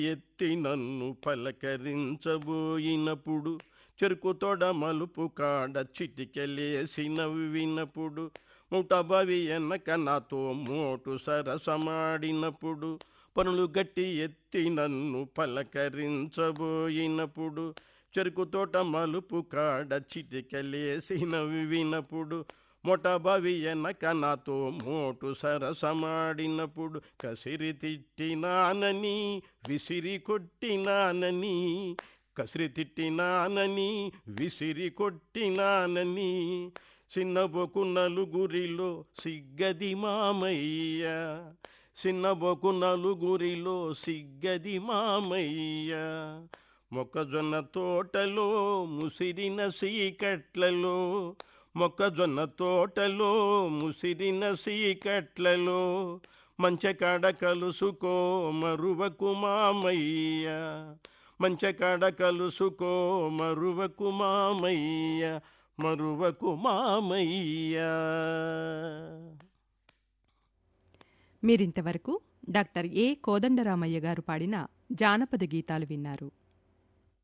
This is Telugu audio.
ఎత్తి నన్ను పలకరించబోయినప్పుడు చెరుకు తోడ మలుపు కాడ చిటికెలేసి నవ్వినప్పుడు ముటబవి ఎన్నక నాతో మోటు సరసమాడినప్పుడు పనులు గట్టి ఎత్తి నన్ను పలకరించబోయినప్పుడు చెరుకు తోట మలుపు కాడ చిటికెలేసి నవ్వినప్పుడు మొటబవి ఎనక నాతో మోటు సరసమాడినప్పుడు కసిరి తిట్టినానని విసిరి కొట్టినానని కసిరి తిట్టినానని విసిరి కొట్టినానని చిన్నబొకు నలుగురిలో సిగ్గది మామయ్య చిన్నబొకు నలుగురిలో సిగ్గది మామయ్య మొక్కజొన్న తోటలో ముసిరిన సీకట్లలో మొక్కజొన్న తోటలో ముసిరిన సీకట్లలో మంచకాడ కలుసుకో మరువకు మామయ్య మంచకాడ కలుసుకో మరువకు మామయ్య మరువకు మామయ్య మీరింతవరకు డాక్టర్ ఏ కోదండరామయ్య గారు పాడిన జానపద గీతాలు విన్నారు